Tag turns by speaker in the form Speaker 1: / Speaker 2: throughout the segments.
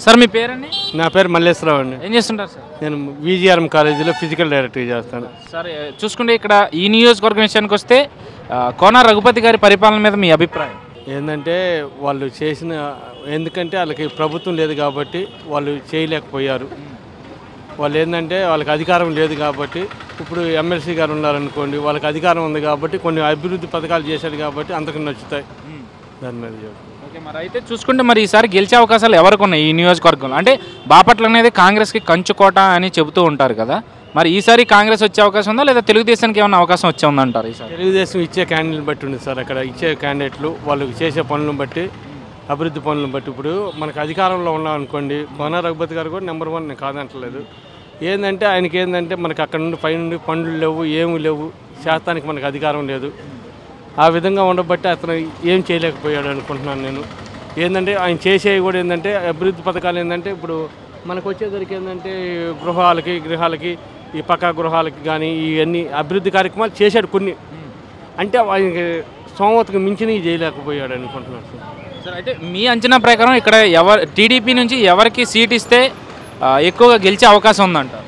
Speaker 1: Sir మీ పేరండి
Speaker 2: నా పేరు మల్లేశ్వరరావు అండి
Speaker 1: ఏం చేస్తుంటారు సార్
Speaker 2: నేను విజిఆర్ఎం కాలేజీలో ఫిజికల్ డైరెక్టర్ చేస్తాను
Speaker 1: సార్ ఏ, చూసుకుంటే ఇక్కడ ఈ నియోజకవర్గం విషయానికి వస్తే ఆ, కోన రఘుపతి గారి పరిపాలన మీద మీ అభిప్రాయం
Speaker 2: ఏంటంటే వాళ్ళు చేసిన ఎందుకంటే వాళ్ళకి ప్రభుత్వం లేదు కాబట్టి వాళ్ళు చేయలేకపోయారు వాళ్ళు ఏంటంటే వాళ్ళకి అధికారం లేదు కాబట్టి ఇప్పుడు ఎమ్మెల్సీ గారు ఉన్నారనుకోండి వాళ్ళకి అధికారం ఉంది కాబట్టి కొన్ని అభివృద్ధి పథకాలు చేశారు కాబట్టి అంతకు నచ్చుతాయి దాని మీద చెప్పు.
Speaker 1: ఓకే మరి అయితే చూసుకుంటే మరి ఈసారి గెలిచే అవకాశాలు ఎవరికి ఉన్నాయి ఈ నియోజకవర్గంలో అంటే బాపట్ల అనేది కాంగ్రెస్కి కంచుకోట అని చెబుతూ ఉంటారు కదా మరి ఈసారి కాంగ్రెస్ వచ్చే అవకాశం ఉందా లేదా తెలుగుదేశానికి ఏమైనా అవకాశం వచ్చే ఉందంటారు ఈసారి
Speaker 2: తెలుగుదేశం ఇచ్చే క్యాండిడేట్ బట్టి ఉంది సార్ అక్కడ ఇచ్చే క్యాండిడేట్లు వాళ్ళు చేసే పనులను బట్టి అభివృద్ధి పనులను బట్టి ఇప్పుడు మనకు అధికారంలో ఉన్నాం అనుకోండి కోన రఘుపతి గారు కూడా నెంబర్ వన్ నేను కాదంటలేదు ఏంటంటే ఆయనకి ఏంటంటే మనకి అక్కడ నుండి పై నుండి పనులు లేవు ఏమి లేవు శాతానికి మనకు అధికారం లేదు ఆ విధంగా ఉండబట్టి అతను ఏం చేయలేకపోయాడు అనుకుంటున్నాను నేను ఏంటంటే ఆయన చేసేవి కూడా ఏంటంటే అభివృద్ధి పథకాలు ఏంటంటే ఇప్పుడు మనకు వచ్చేసరికి ఏంటంటే గృహాలకి గృహాలకి ఈ పక్కా గృహాలకి కానీ ఇవన్నీ అభివృద్ధి కార్యక్రమాలు చేశాడు కొన్ని అంటే ఆయనకి సోమవతకు మించినవి చేయలేకపోయాడు అనుకుంటున్నాను సార్
Speaker 1: సార్ అయితే మీ అంచనా ప్రకారం ఇక్కడ ఎవరు టీడీపీ నుంచి ఎవరికి సీట్ ఇస్తే ఆ, ఎక్కువగా గెలిచే అవకాశం ఉందంటారు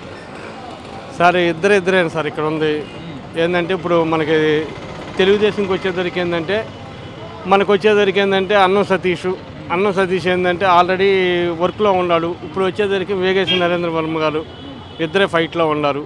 Speaker 2: సార్ ఇద్దరు ఇద్దరే సార్ ఇక్కడ ఉంది ఏంటంటే ఇప్పుడు మనకి తెలుగుదేశంకి వచ్చేసరికి ఏంటంటే మనకు వచ్చేసరికి ఏంటంటే అన్నం సతీష్ అన్నం సతీష్ ఏంటంటే ఆల్రెడీ వర్క్లో ఉన్నాడు ఇప్పుడు వచ్చేసరికి వేగేశ్వర నరేంద్ర వర్మ గారు ఇద్దరే ఫైట్లో ఉన్నారు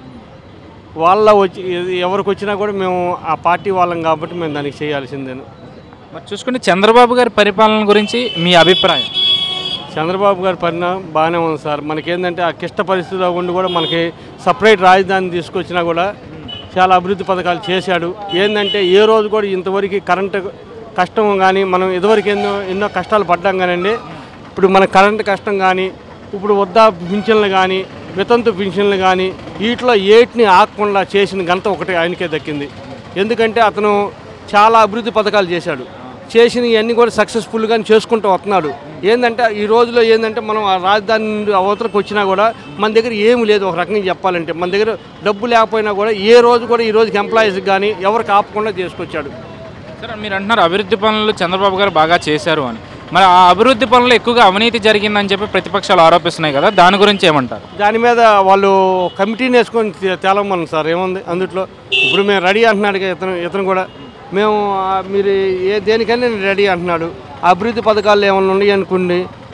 Speaker 2: వాళ్ళ వచ్చి ఎవరికి వచ్చినా కూడా మేము ఆ పార్టీ వాళ్ళం కాబట్టి మేము దానికి చేయాల్సిందేను
Speaker 1: మరి చూసుకుంటే చంద్రబాబు గారి పరిపాలన గురించి మీ అభిప్రాయం
Speaker 2: చంద్రబాబు గారి పరిణామం బాగానే ఉంది సార్ మనకేంటంటే ఆ క్లిష్ట పరిస్థితిలో ఉండి కూడా మనకి సపరేట్ రాజధాని తీసుకొచ్చినా కూడా చాలా అభివృద్ధి పథకాలు చేశాడు ఏంటంటే ఏ రోజు కూడా ఇంతవరకు కరెంటు కష్టం కానీ మనం ఇదివరకు ఎన్నో ఎన్నో కష్టాలు పడ్డాం కానండి ఇప్పుడు మన కరెంటు కష్టం కానీ ఇప్పుడు వద్దా పింఛన్లు కానీ వితంతు పింఛన్లు కానీ వీటిలో ఏటిని ఆగకుండా చేసిన ఘనత ఒకటి ఆయనకే దక్కింది ఎందుకంటే అతను చాలా అభివృద్ధి పథకాలు చేశాడు చేసిన ఇవన్నీ కూడా సక్సెస్ఫుల్గా చేసుకుంటూ వస్తున్నాడు ఏంటంటే ఈ రోజులో ఏంటంటే మనం ఆ రాజధాని నుండి అవతలకు వచ్చినా కూడా మన దగ్గర ఏమి లేదు ఒక రకంగా చెప్పాలంటే మన దగ్గర డబ్బు లేకపోయినా కూడా ఏ రోజు కూడా ఈ రోజుకి ఎంప్లాయీస్కి కానీ ఎవరికి ఆపకుండా చేసుకొచ్చాడు
Speaker 1: సార్ మీరు అంటున్నారు అభివృద్ధి పనులు చంద్రబాబు గారు బాగా చేశారు అని మరి ఆ అభివృద్ధి పనులు ఎక్కువగా అవినీతి జరిగిందని చెప్పి ప్రతిపక్షాలు ఆరోపిస్తున్నాయి కదా దాని గురించి ఏమంటారు
Speaker 2: దాని మీద వాళ్ళు కమిటీని వేసుకొని తే- తేలమని సార్ ఏముంది అందుట్లో ఇప్పుడు మేము రెడీ అంటున్నాడు కదా ఇతను ఇతను కూడా మేము ఆ, మీరు ఏ దేనికైనా నేను రెడీ అంటున్నాడు అభివృద్ధి పథకాలు ఏమైనా ఉన్నాయి అనుకోండి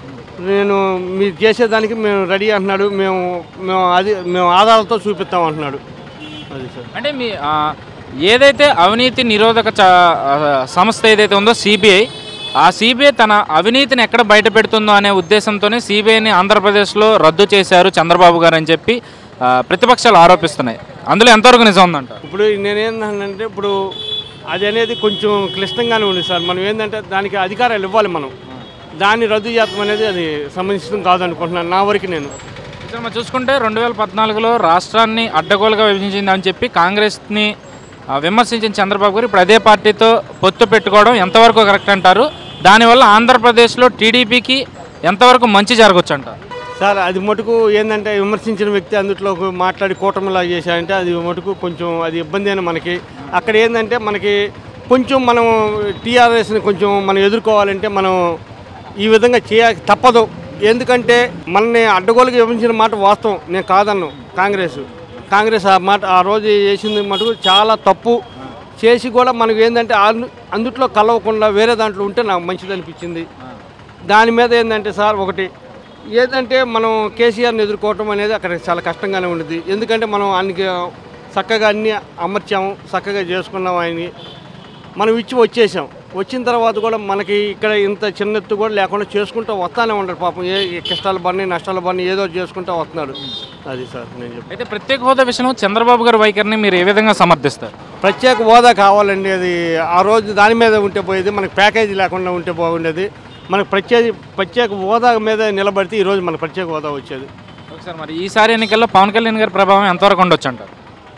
Speaker 2: నేను మీరు చేసేదానికి మేము రెడీ అంటున్నాడు మేము మేము అది మేము ఆధారాలతో చూపిస్తాం అంటున్నాడు అది సార్
Speaker 1: అంటే మీ ఆ, ఏదైతే అవినీతి నిరోధక చ- ఆ, సంస్థ ఏదైతే ఉందో సిబిఐ ఆ సిబిఐ తన అవినీతిని ఎక్కడ బయట పెడుతుందో అనే ఉద్దేశంతోనే సిబిఐని ఆంధ్రప్రదేశ్లో రద్దు చేశారు చంద్రబాబు గారు అని చెప్పి ఆ, ప్రతిపక్షాలు ఆరోపిస్తున్నాయి అందులో ఎంతవరకు నిజం ఉందంట
Speaker 2: ఇప్పుడు నేనేంటంటే ఇప్పుడు అది అనేది కొంచెం క్లిష్టంగానే ఉంది సార్ మనం ఏంటంటే దానికి అధికారాలు ఇవ్వాలి మనం దాన్ని రద్దు చేస్తాం అనేది అది సంబంధించడం కాదనుకుంటున్నాను నా వరకు నేను
Speaker 1: ఇక్కడ మనం చూసుకుంటే రెండు వేల పద్నాలుగులో రాష్ట్రాన్ని అడ్డగోలుగా విభజించింది అని చెప్పి కాంగ్రెస్ని ఆ, విమర్శించిన చంద్రబాబు గారు ఇప్పుడు అదే పార్టీతో పొత్తు పెట్టుకోవడం ఎంతవరకు కరెక్ట్ అంటారు దానివల్ల ఆంధ్రప్రదేశ్లో టీడీపీకి ఎంతవరకు మంచి జరగవచ్చు అంటారు
Speaker 2: సార్ అది మటుకు ఏంటంటే విమర్శించిన వ్యక్తి అందులో ఒక మాట్లాడి కూటమిలా చేశారంటే అది మటుకు కొంచెం అది ఇబ్బంది అని మనకి అక్కడ ఏంటంటే మనకి కొంచెం మనం టీఆర్ఎస్ని కొంచెం మనం ఎదుర్కోవాలంటే మనం ఈ విధంగా చేయ తప్పదు ఎందుకంటే మనని అడ్డగోలుగా విభజించిన మాట వాస్తవం నేను కాదన్ను కాంగ్రెస్ కాంగ్రెస్ ఆ మాట ఆ రోజు చేసింది మటుకు చాలా తప్పు చేసి కూడా మనకు ఏంటంటే అందు- అందుట్లో కలవకుండా వేరే దాంట్లో ఉంటే నాకు మంచిది అనిపించింది దాని మీద ఏంటంటే సార్ ఒకటి ఏదంటే మనం కేసీఆర్ని ఎదుర్కోవటం అనేది అక్కడ చాలా కష్టంగానే ఉండేది ఎందుకంటే మనం ఆయనకి చక్కగా అన్ని అమర్చాము చక్కగా చేసుకున్నాం ఆయన్ని మనం ఇచ్చి వచ్చేసాం వచ్చిన తర్వాత కూడా మనకి ఇక్కడ ఇంత చిన్న ఎత్తు కూడా లేకుండా చేసుకుంటూ వస్తానే ఉంటాడు పాపం ఏ ఏ కష్టాలు పడినాయి నష్టాలు పడినాయి ఏదో ఒకటి చేసుకుంటూ వస్తున్నాడు అది సార్ నేను చెప్పి
Speaker 1: అయితే ప్రత్యేక హోదా విషయంలో చంద్రబాబు గారి వైఖరిని మీరు ఏ విధంగా సమర్థిస్తారు
Speaker 2: ప్రత్యేక హోదా కావాలండి అది ఆ రోజు దాని మీద ఉంటే పోయేది మనకి ప్యాకేజీ లేకుండా ఉంటే బాగుండేది మనకు ప్రత్యేక ప్రత్యేక హోదా మీద నిలబడితే ఈరోజు మనకు ప్రత్యేక హోదా వచ్చేది
Speaker 1: ఒకసారి మరి ఈసారి ఎన్నికల్లో పవన్ కళ్యాణ్ గారి ప్రభావం ఎంతవరకు ఉండొచ్చు అంటారు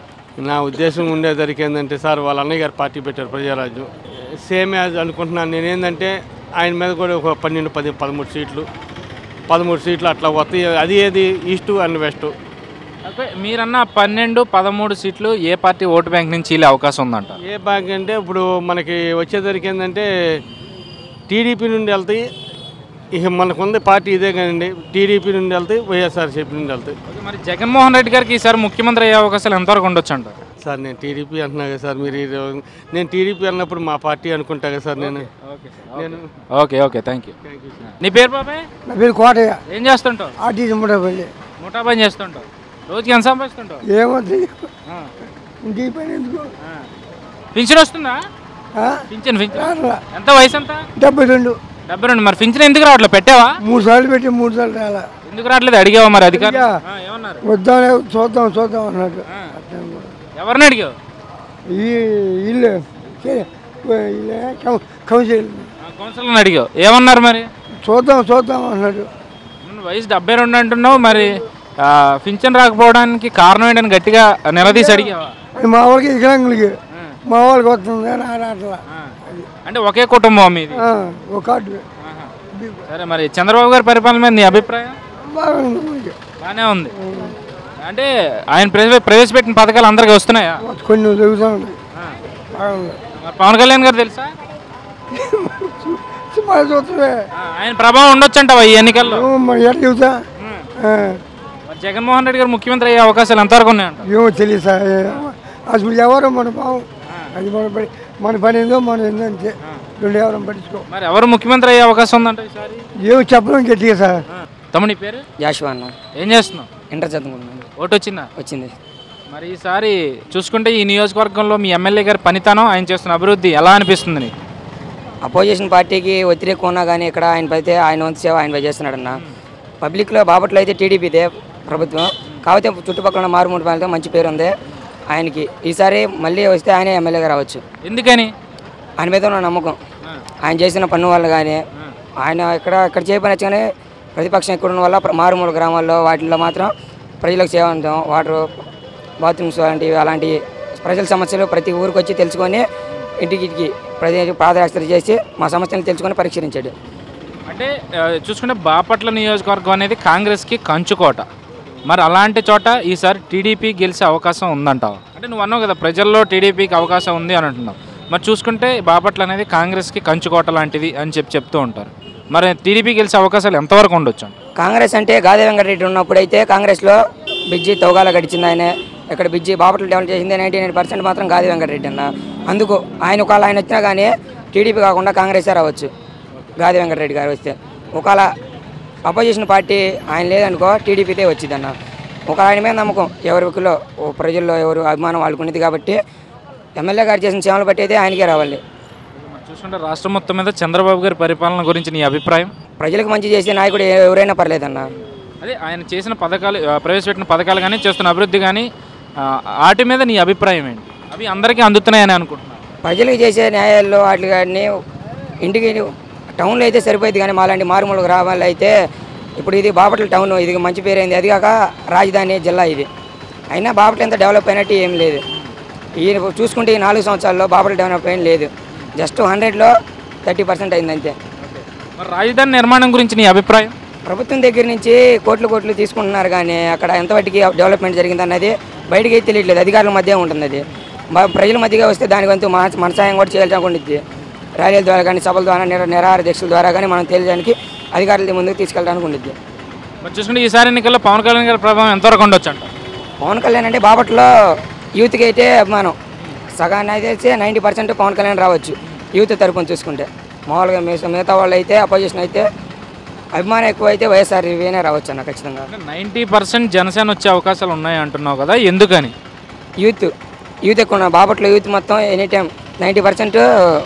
Speaker 2: నా ఉద్దేశం ఉండేసరికి ఏంటంటే సార్ వాళ్ళ అన్నయ్య గారు పార్టీ పెట్టారు ప్రజారాజ్యం సేమ్ యాజ్ అనుకుంటున్నాను నేను ఏంటంటే ఆయన మీద కూడా ఒక పన్నెండు పది పదమూడు సీట్లు పదమూడు సీట్లు అట్లా వస్తాయి అది ఏది ఈస్ట్ అండ్ వెస్ట్
Speaker 1: ఓకే మీరన్న పన్నెండు పదమూడు సీట్లు ఏ పార్టీ ఓటు బ్యాంక్ నుంచి వెళ్ళే అవకాశం ఉందంట
Speaker 2: ఏ బ్యాంక్ అంటే ఇప్పుడు మనకి వచ్చేసరికి ఏంటంటే టీడీపీ నుండి వెళ్తాయి ఇక మనకుంది పార్టీ ఇదే కానండి టీడీపీ నుండి వెళ్తాయి వైఎస్ఆర్సీపీ నుండి వెళ్తాయి
Speaker 1: ఓకే, మరి జగన్మోహన్ రెడ్డి గారికి ఈసారి ముఖ్యమంత్రి అయ్యే అవకాశాలు ఎంతవరకు ఉండొచ్చు అంటారు
Speaker 2: సార్ నేను టీడీపీ అంటున్నా కదా సార్ మీరు ఈ రో- నేను టీడీపీ అన్నప్పుడు మా పార్టీ అనుకుంటా కదా సార్ నేను నేను
Speaker 1: ఓకే ఓకే థ్యాంక్ యూ నీ పేరు బాబాయ్
Speaker 3: నా పేరు కోటయ్య
Speaker 1: ఏం చేస్తుంటావు
Speaker 3: ఆర్టీసీ ముడపల్లి
Speaker 1: ముఠా పని చేస్తుంటావు రోజుకి ఎంత సంపాదిస్తుంటావు
Speaker 3: ఏమవుతుంది
Speaker 1: ఆ,
Speaker 3: ఇంటికి పని ఎందుకు
Speaker 1: ఆ. పింఛన్ వస్తుందా
Speaker 3: ఆ?
Speaker 1: పింఛన్ పింఛన్
Speaker 3: రాట్లా.
Speaker 1: ఎంత వయసు ఎంత
Speaker 3: డెబ్బై రెండు
Speaker 1: డెబ్బై రెండు మరి పింఛన్ ఎందుకు రావట్లేదు పెట్టావా
Speaker 3: మూడు సార్లు పెట్టి మూడు సార్లు రాలా
Speaker 1: ఎందుకు రావట్లేదు అడిగావా మరి అధికారులు
Speaker 3: అడిగా.
Speaker 1: ఆ, ఏమన్నారు
Speaker 3: వద్దాం చూద్దాం చూద్దాం అన్నట్టు
Speaker 1: ఆ.
Speaker 3: అట్లా కూడా.
Speaker 1: ఎవరిని అడిగావు
Speaker 3: ఈ ఇల్లు చే- ఇల్లే కౌ- కౌన్సిల్
Speaker 1: కౌన్సిలర్ని అడిగావు ఏమన్నారు మరి
Speaker 3: చూద్దాం చూద్దాం అన్నట్టు
Speaker 1: నువ్వు వయసు డెబ్బై రెండు అంటున్నావు మరి ఆ, పింఛన్ రాకపోవడానికి కారణం ఏంటని గట్టిగా నిలదీసి అడిగావా
Speaker 3: అది మా వాళ్ళకి వికలాంగులకి మా వాళ్ళకి వస్తుంది రా రాట్లా
Speaker 1: ఆ. అంటే ఒకే కుటుంబం మీది
Speaker 3: ఆ, ఒక కార్డు
Speaker 1: ఆహా. సరే మరి చంద్రబాబు గారి పరిపాలన మీద నీ అభిప్రాయం
Speaker 3: బాగుంది మనకి
Speaker 1: బాగానే ఉంది అంటే ఆయన ప్రవేశ ప్రవేశపెట్టిన పథకాలు అందరికీ వస్తున్నాయా
Speaker 3: కొన్ని జరుగుతూ ఉంటాయి
Speaker 1: ఆ.
Speaker 3: బాగుంది
Speaker 1: మరి పవన్ కళ్యాణ్ గారు తెలుసా
Speaker 3: సినిమా చూస్తే
Speaker 1: ఆ, ఆయన ప్రభావం ఉండొచ్చు అంటావా ఈ ఎన్నికల్లో
Speaker 3: మరి ఎట్లా చెబుతా
Speaker 1: ఉమ్.
Speaker 3: ఆ,
Speaker 1: మరి జగన్మోహన్ రెడ్డి గారు ముఖ్యమంత్రి అయ్యే అవకాశాలు ఎంతవరకు ఉన్నాయంట
Speaker 3: ఏమో తెలియదు సార్ అసలు ఎవరో మన పావం అది మన పని మన పని ఏందో మన ఏందో అంతే రెండు ఎవరం పట్టించుకో
Speaker 1: మరి ఎవరు ముఖ్యమంత్రి అయ్యే అవకాశం ఉందంట ఈసారి
Speaker 3: ఏమో చెప్పడం గట్టిగా సార్
Speaker 1: ఆ. తమ్ముడి పేరు
Speaker 4: జాషువా అన్న
Speaker 1: ఏం చేస్తున్నావు
Speaker 4: ఇంటర్ చదువుకుంటున్నాను
Speaker 1: ఓటు వచ్చిందా
Speaker 4: వచ్చింది
Speaker 1: మరి ఈసారి చూసుకుంటే ఈ నియోజకవర్గంలో మీ ఎమ్మెల్యే గారి పనితనం ఆయన చేస్తున్న అభివృద్ధి ఎలా అనిపిస్తుంది నీకు
Speaker 4: అపోజిషన్ పార్టీకి ఒత్తిడి ఎక్కువ ఉన్నా కానీ ఇక్కడ ఆయన అయితే ఆయన వంతు సేవ ఆయన చేస్తున్నాడన్న పబ్లిక్లో బాపట్లో అయితే టీడీపీదే ప్రభుత్వం కాకపోతే చుట్టుపక్కల ఉన్న మారుమూడు పాలతో మంచి పేరు ఉంది ఆయనకి ఈసారి మళ్ళీ వస్తే ఆయనే ఎమ్మెల్యేగా రావచ్చు
Speaker 1: ఎందుకని
Speaker 4: ఆయన మీద ఉన్న నమ్మకం ఆయన చేసిన పన్ను వల్ల కానీ ఆయన ఇక్కడ ఇక్కడ చేయబడి కానీ ప్రతిపక్షం ఎక్కువ ఉన్న వల్ల ప్ర- మారుమూల గ్రామాల్లో వాటిల్లో మాత్రం ప్రజలకు సేవ అందాం వాటర్ బాత్రూమ్స్ అలాంటివి అలాంటి ప్రజల సమస్యలు ప్రతి ఊరికి వచ్చి తెలుసుకొని ఇంటికి ఇంటికి ప్రజలు పాదయాత్ర చేసి మా సమస్యలను తెలుసుకొని పరిష్కరించాడు
Speaker 1: అంటే ఆ, చూసుకుంటే బాపట్ల నియోజకవర్గం అనేది కాంగ్రెస్కి కంచుకోట మరి అలాంటి చోట ఈసారి టీడీపీ గెలిచే అవకాశం ఉందంటావు అంటే నువ్వు అన్నావు కదా ప్రజల్లో టీడీపీకి అవకాశం ఉంది అని అంటున్నావు మరి చూసుకుంటే బాపట్ల అనేది కాంగ్రెస్కి కంచుకోట లాంటిది అని చెప్పి చెప్తూ ఉంటారు మరి టీడీపీ గెలిచే అవకాశాలు ఎంతవరకు ఉండొచ్చు అంట
Speaker 4: కాంగ్రెస్ అంటే గాదే వెంకటరెడ్డి ఉన్నప్పుడైతే కాంగ్రెస్లో బిజ్జి తౌగాల గడిచింది ఆయన ఇక్కడ బిజ్జి బాపట్ల డెవలప్ చేసింది నైంటీ నైన్ పర్సెంట్ మాత్రం గాదే వెంకటరెడ్డి అన్న అందుకు ఆయన ఒకవేళ ఆయన వచ్చినా కానీ టీడీపీ కాకుండా కాంగ్రెసే రావచ్చు గాదే వెంకటరెడ్డి గారు వస్తే ఒకవేళ అపోజిషన్ పార్టీ ఆయన లేదనుకో టీడీపీతే వచ్చిందన్న ఒక ఆయన మీద నమ్మకం ఎవరి వ్యక్తిలో ఓ ప్రజల్లో ఎవరు అభిమానం వాళ్ళకు ఉన్నది కాబట్టి ఎమ్మెల్యే గారు చేసిన సేవలు బట్టి అయితే ఆయనకే రావాలి
Speaker 1: మరి చూసుకుంటే రాష్ట్రం మొత్తం మీద చంద్రబాబు గారి పరిపాలన గురించి నీ అభిప్రాయం
Speaker 4: ప్రజలకు మంచి చేసే నాయకుడు ఎవరైనా పర్లేదన్న
Speaker 1: అదే ఆయన చేసిన పథకాలు ఆ, ప్రవేశపెట్టిన పథకాలు కానీ చేస్తున్న అభివృద్ధి కానీ ఆ, వాటి మీద నీ అభిప్రాయం ఏంటి అవి అందరికీ అందుతున్నాయని అనుకుంటున్నాను
Speaker 4: ప్రజలకు చేసే న్యాయాల్లో వాటి కానీ ఇంటికి టౌన్లో అయితే సరిపోయింది కానీ మాలాంటి మారుమూల గ్రామాల్లో అయితే ఇప్పుడు ఇది బాపట్ల టౌన్ ఇది మంచి పేరైంది అది కాక రాజధాని జిల్లా ఇది అయినా బాపట్ల ఎంత డెవలప్ అయినట్టు ఏం లేదు ఈ చూసుకుంటే ఈ నాలుగు సంవత్సరాల్లో బాపట్ల డెవలప్ అయిన లేదు జస్ట్ హండ్రెడ్లో థర్టీ పర్సెంట్ అయింది అంతే
Speaker 1: మరి రాజధాని నిర్మాణం గురించి నీ అభిప్రాయం
Speaker 4: ప్రభుత్వం దగ్గర నుంచి కోట్లు కోట్లు తీసుకుంటున్నారు కానీ అక్కడ ఎంతవరకు డెవలప్మెంట్ జరిగింది అన్నది బయటికి అయితే తెలియట్లేదు అధికారుల మధ్య ఉంటుంది అది మా- ప్రజల మధ్యగా వస్తే దాని వంతు మన మన సాయం కూడా చేయాల్సి ఉంటుంది ర్యాలీల ద్వారా కానీ సభల ద్వారా నిర నిరాహార దీక్షల ద్వారా కానీ మనం తెలియడానికి అధికారుల ముందుకు తీసుకెళ్ళడానికి ఉంటుంది
Speaker 1: మరి చూసుకుంటే ఈసారి ఎన్నికల్లో పవన్ కళ్యాణ్ గారి ప్రభావం ఎంతవరకు ఉండొచ్చు అంట
Speaker 4: పవన్ కళ్యాణ్ అంటే బాపట్లో యూత్కి అయితే అభిమానం సగాన్ని అయితే నైంటీ పర్సెంట్ పవన్ కళ్యాణ్ రావచ్చు యూత్ తరపున చూసుకుంటే మామూలుగా మిగతా మిగతా వాళ్ళు అయితే అపోజిషన్ అయితే అభిమానం ఎక్కువ అయితే వైఎస్ఆర్ ఇవేనే రావచ్చు అన్న ఖచ్చితంగా
Speaker 1: నైంటీ పర్సెంట్ జనసేన వచ్చే అవకాశాలు ఉన్నాయి అంటున్నావు కదా ఎందుకని
Speaker 4: యూత్ యూత్ ఎక్కువ ఉన్నారు బాపట్ల యూత్ మొత్తం ఎనీ టైం నైంటీ పర్సెంట్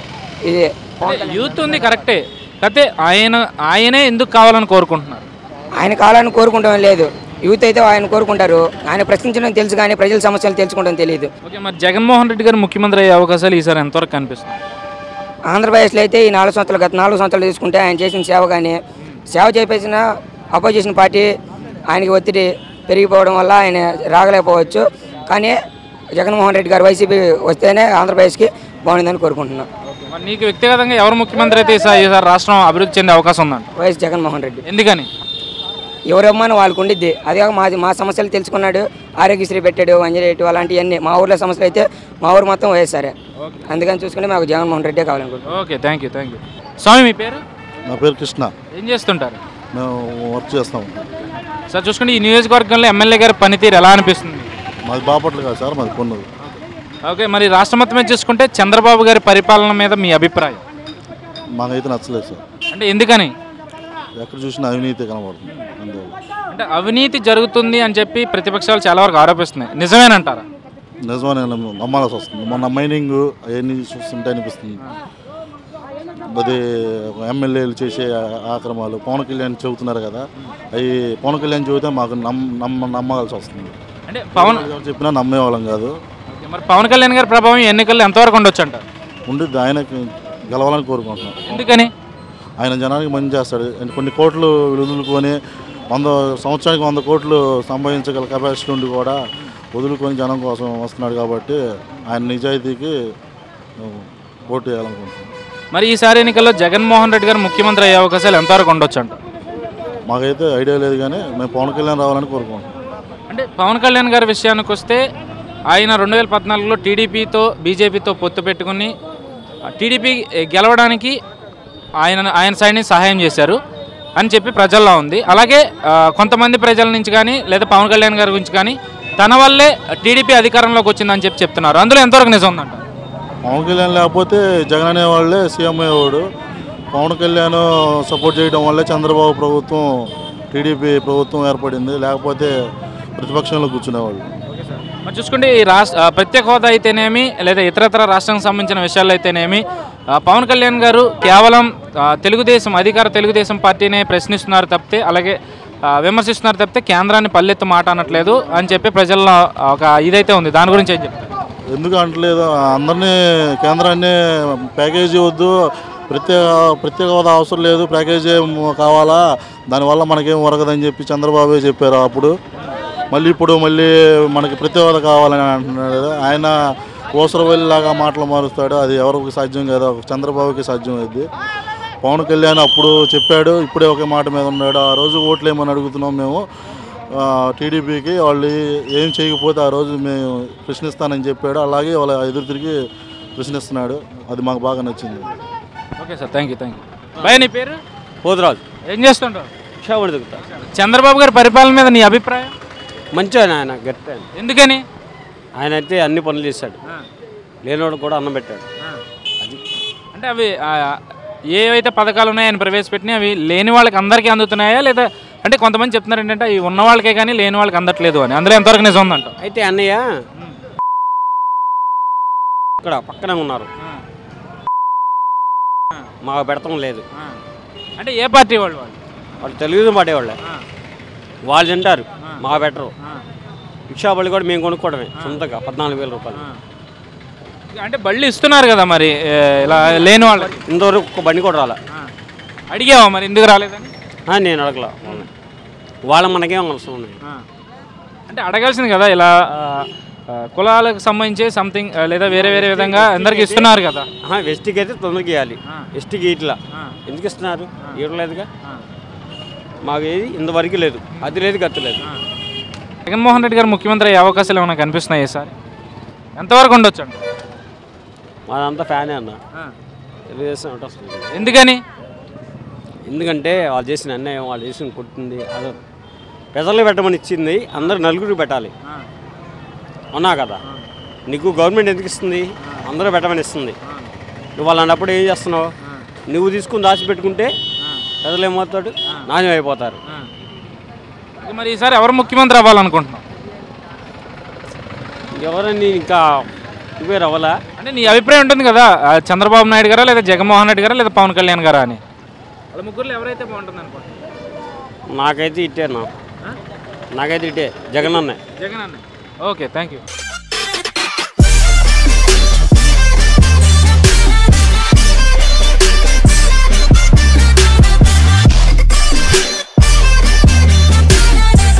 Speaker 4: ఇది
Speaker 1: యూత్ ఉంది కరెక్టే కాకపోతే ఆయన ఆయనే ఎందుకు కావాలని కోరుకుంటున్నారు
Speaker 4: ఆయన కాలాన్ని కోరుకుంటాం లేదు యూత్ అయితే ఆయన కోరుకుంటారు ఆయన ప్రశ్నించడం తెలుసు కానీ ప్రజల సమస్యలు తెలుసుకోవడం తెలియదు
Speaker 1: ఓకే మరి జగన్మోహన్ రెడ్డి గారు ముఖ్యమంత్రి అయ్యే అవకాశాలు ఈసారి ఎంతవరకు కనిపిస్తుంది
Speaker 4: ఆంధ్రప్రదేశ్లో అయితే ఈ నాలుగు సంవత్సరాలు గత నాలుగు సంవత్సరాలు తీసుకుంటే ఆయన చేసిన సేవ కానీ సేవ చేపేసిన అపోజిషన్ పార్టీ ఆయనకి ఒత్తిడి పెరిగిపోవడం వల్ల ఆయన రాగలేకపోవచ్చు కానీ జగన్మోహన్ రెడ్డి గారు వైసీపీ వస్తేనే ఆంధ్రప్రదేశ్కి బాగుంటుందని కోరుకుంటున్నాం
Speaker 1: మరి నీకు వ్యక్తిగతంగా ఎవరు ముఖ్యమంత్రి అయితే ఈసారి ఈసారి రాష్ట్రం అభివృద్ధి చెందే అవకాశం ఉందంట
Speaker 4: వైఎస్ జగన్మోహన్ రెడ్డి
Speaker 1: ఎందుకని
Speaker 4: ఎవరి అమ్మాని వాళ్ళకు ఉండిద్ది అదే కాక మాది మా సమస్యలు తెలుసుకున్నాడు ఆరోగ్యశ్రీ పెట్టాడు అంజరేటు అలాంటివన్నీ మా ఊర్లో సమస్యలు అయితే మా ఊరు మొత్తం వైఎస్ఆరే అందుకని చూసుకుంటే మాకు జగన్మోహన్ రెడ్డే కావాలనుకుంటున్నాం
Speaker 1: okay thank you thank you స్వామి మీ పేరు
Speaker 5: నా పేరు కృష్ణ
Speaker 1: ఏం చేస్తుంటారు
Speaker 5: మేము వర్క్ చేస్తాం
Speaker 1: సార్ చూసుకుంటే ఈ నియోజకవర్గంలో ఎమ్మెల్యే గారి పనితీరు ఎలా అనిపిస్తుంది
Speaker 5: మాది బాపట్ల కాదు సార్ మాది పొన్నది
Speaker 1: ఓకే మరి రాష్ట్ర మొత్తం మీద చూసుకుంటే చంద్రబాబు గారి పరిపాలన మీద మీ అభిప్రాయం
Speaker 5: మాకైతే నచ్చలేదు సార్
Speaker 1: అంటే ఎందుకని
Speaker 5: ఎక్కడ చూసినా అవినీతి కనబడుతుంది అందువల్ల
Speaker 1: అంటే అవినీతి జరుగుతుంది అని చెప్పి ప్రతిపక్షాలు చాలా వరకు ఆరోపిస్తున్నాయి నిజమేనంటారా
Speaker 5: నిజమని నమ్మాల్సి వస్తుంది మొన్న మైనింగ్ అవన్నీ చూస్తుంటే అనిపిస్తుంది అది ఎమ్మెల్యేలు చేసే ఆక్రమాలు పవన్ కళ్యాణ్ చెబుతున్నారు కదా అవి పవన్ కళ్యాణ్ చెబితే మాకు నమ్ నమ్మ నమ్మాల్సి వస్తుంది
Speaker 1: అంటే పవన్
Speaker 5: ఎవరు చెప్పినా నమ్మేవాళ్ళం కాదు
Speaker 1: ఓకే, మరి పవన్ కళ్యాణ్ గారి ప్రభావం ఈ ఎన్నికల్లో ఎంతవరకు ఉండొచ్చు అంటారు
Speaker 5: ఉండి ఆయనకి గెలవాలని కోరుకుంటున్నాం
Speaker 1: ఎందుకని
Speaker 5: ఆయన జనానికి మంచి చేస్తాడు అండ్ కొన్ని కోట్లు వదులుకొని వంద సంవత్సరానికి వంద కోట్లు సంపాదించగల కెపాసిటీ ఉండి కూడా వదులుకొని జనం కోసం వస్తున్నాడు కాబట్టి ఆయన నిజాయితీకి ఓటు వేయాలనుకుంటున్నాం
Speaker 1: మరి ఈసారి ఎన్నికల్లో జగన్మోహన్ రెడ్డి గారు ముఖ్యమంత్రి అయ్యే అవకాశాలు ఎంతవరకు ఉండొచ్చు అంటారు
Speaker 5: మాకైతే ఐడియా లేదు కానీ మేము పవన్ కళ్యాణ్ రావాలని కోరుకుంటున్నాం
Speaker 1: అంటే పవన్ కళ్యాణ్ గారి విషయానికి వస్తే ఆయన రెండు వేల పద్నాలుగులో టీడీపీతో బీజేపీతో పొత్తు పెట్టుకుని ఆ, టీడీపీ గెలవడానికి ఆయన ఆయన సైడ్ నుంచి సహాయం చేశారు అని చెప్పి ప్రజల్లో ఉంది అలాగే ఆ, కొంతమంది ప్రజల నుంచి కానీ లేదా పవన్ కళ్యాణ్ గారి గురించి కానీ తన వల్లే టీడీపీ అధికారంలోకి వచ్చిందని చెప్పి చెప్తున్నారు అందులో ఎంతవరకు నిజం ఉందంట
Speaker 5: పవన్ కళ్యాణ్ లేకపోతే జగన్ అనేవాళ్ళే సీఎం అయ్యేవాడు పవన్ కళ్యాణ్ సపోర్ట్ చేయడం వల్లే చంద్రబాబు ప్రభుత్వం టీడీపీ ప్రభుత్వం ఏర్పడింది లేకపోతే ప్రతిపక్షంలో కూర్చునేవాళ్ళు
Speaker 1: మరి చూసుకుంటే ఈ రాష్ట్ర ఆ, ప్రత్యేక హోదా అయితేనేమి లేదా ఇతరత్ర రాష్ట్రానికి సంబంధించిన విషయాల్లో అయితేనేమి ఆ, పవన్ కళ్యాణ్ గారు కేవలం ఆ, తెలుగుదేశం అధికార తెలుగుదేశం పార్టీనే ప్రశ్నిస్తున్నారు తప్పితే అలాగే ఆ, విమర్శిస్తున్నారు తప్పితే కేంద్రాన్ని పల్లెత్తు మాట అనట్లేదు అని చెప్పి ప్రజల్లో ఒక ఇదైతే ఉంది దాని గురించి ఏం చెప్తారు
Speaker 5: ఎందుకు అంటలేదు అందరినీ కేంద్రాన్ని ప్యాకేజీ వద్దు ప్రత్యేక ప్రత్యేక హోదా అవసరం లేదు ప్యాకేజీ ఏం కావాలా దానివల్ల మనకేం ఒరగదని చెప్పి చంద్రబాబే చెప్పారు అప్పుడు మళ్ళీ ఇప్పుడు మళ్ళీ మనకి ప్రత్యేక హోదా కావాలని అంటున్నాడు కదా. ఆయన ఓసరవల్లిలాగా మాటలు మారుస్తాడు అది ఎవరికి సాధ్యం కాదు ఒక చంద్రబాబుకి సాధ్యం అయింది పవన్ కళ్యాణ్ అప్పుడు చెప్పాడు ఇప్పుడే ఒకే మాట మీద ఉన్నాడు ఆ రోజు ఓట్లు ఏమని అడుగుతున్నాం మేము ఆ, టీడీపీకి వాళ్ళు ఏం చేయకపోతే ఆ రోజు మేము ప్రశ్నిస్తానని చెప్పాడు అలాగే వాళ్ళ ఎదురు తిరిగి ప్రశ్నిస్తున్నాడు అది మాకు బాగా నచ్చింది
Speaker 1: okay sir thank you thank you భయ నీ పేరు
Speaker 6: పోతురాజు
Speaker 1: ఏం చేస్తుంటావు
Speaker 6: షావుడు దిగుతా
Speaker 1: చంద్రబాబు గారి పరిపాలన మీద నీ అభిప్రాయం
Speaker 6: మంచిగా ఆయన గట్టి ఆయన.
Speaker 1: ఎందుకని
Speaker 6: ఆయన అయితే అన్ని పనులు చేశాడు లేనివాడు కూడా అన్నం పెట్టాడు అది
Speaker 1: అంటే అవి ఆ, ఏవైతే పథకాలు ఉన్నాయో ఆయన ప్రవేశపెట్టినాయి అవి లేని వాళ్ళకి అందరికీ అందుతున్నాయా లేదా అంటే కొంతమంది చెప్తున్నారు ఏంటంటే అవి ఉన్న వాళ్ళకే కానీ లేని వాళ్ళకి అందట్లేదు అని అందులో ఎంతవరకు నిజం ఉందంట
Speaker 6: అయితే అన్నయ్య ఇక్కడ పక్కనే ఉన్నారు మాకు పెడతాం లేదు
Speaker 1: అంటే ఏ పార్టీ వాళ్ళు వాళ్ళు
Speaker 6: వాళ్ళు తెలుగుదేశం పార్టీ వాళ్ళే వాళ్ళు తింటారు మాకు పెట్టరు రిక్షా బళ్ళు కూడా మేము కొనుక్కోవడమే సొంతగా పద్నాలుగు వేల రూపాయలు
Speaker 1: అంటే బళ్ళు ఇస్తున్నారు కదా మరి ఏ, ఇలా లేని వాళ్ళకి
Speaker 6: ఇంతవరకు ఒక్క బండి కూడా రాలే
Speaker 1: అడిగావా మరి ఎందుకు రాలేదని
Speaker 6: ఆ, నేను అడగల వాళ్ళని వాళ్ళ మనకేం అవసరం ఉన్నాయి
Speaker 1: అంటే అడగాల్సింది కదా ఇలా ఆ, ఆ, కులాలకు సంబంధించి సంథింగ్ లేదా వేరే వేరే విధంగా అందరికి ఇస్తున్నారు కదా
Speaker 6: ఆహా, ఎస్టీకి అయితే తొందరగా ఇవ్వాలి ఎస్టీకి ఇట్లా ఎందుకు ఇస్తున్నారు ఇవ్వలేదుగా మాకు ఏది ఇంతవరకు లేదు అది లేదు గతి లేదు
Speaker 1: జగన్మోహన్ రెడ్డి గారు ముఖ్యమంత్రి అయ్యే అవకాశాలు ఏమైనా కనిపిస్తున్నాయి సార్ ఎంతవరకు ఉండొచ్చు అండి
Speaker 6: మాదంతా ఫ్యానే అన్న తెలుగుదేశం అంటే వస్తుంది
Speaker 1: ఎందుకని
Speaker 6: ఎందుకంటే వాళ్ళు చేసిన అన్యాయం వాళ్ళు చేసిన కొట్టింది అది ప్రజలు పెట్టమని ఇచ్చింది అందరు నలుగురికి పెట్టాలి అవునా కదా నీకు గవర్నమెంట్ ఎందుకు ఇస్తుంది అందరూ పెట్టమని ఇస్తుంది నువ్వు వాళ్ళు అన్నప్పుడు ఏం చేస్తున్నావు నువ్వు తీసుకుని దాచిపెట్టుకుంటే ప్రజలు ఏమవుతాడు నాశనం అయిపోతారు
Speaker 1: ఇక మరి ఈసారి ఎవరు ముఖ్యమంత్రి అవ్వాలనుకుంటున్నావు
Speaker 6: ఎవరని ఇంకా ఇవే రవ్వలా
Speaker 1: అంటే నీ అభిప్రాయం ఉంటుంది కదా ఆ, చంద్రబాబు నాయుడు గారా లేదా జగన్మోహన్ రెడ్డి గారా లేదా పవన్ కళ్యాణ్ గారా అని వాళ్ళ ముగ్గురులో ఎవరైతే బాగుంటుంది అనుకుంటున్నాను
Speaker 6: నాకైతే ఇట్టే నా నాకైతే ఇట్టే జగన్ అన్నే
Speaker 1: జగన్ అన్న ఓకే థ్యాంక్ యూ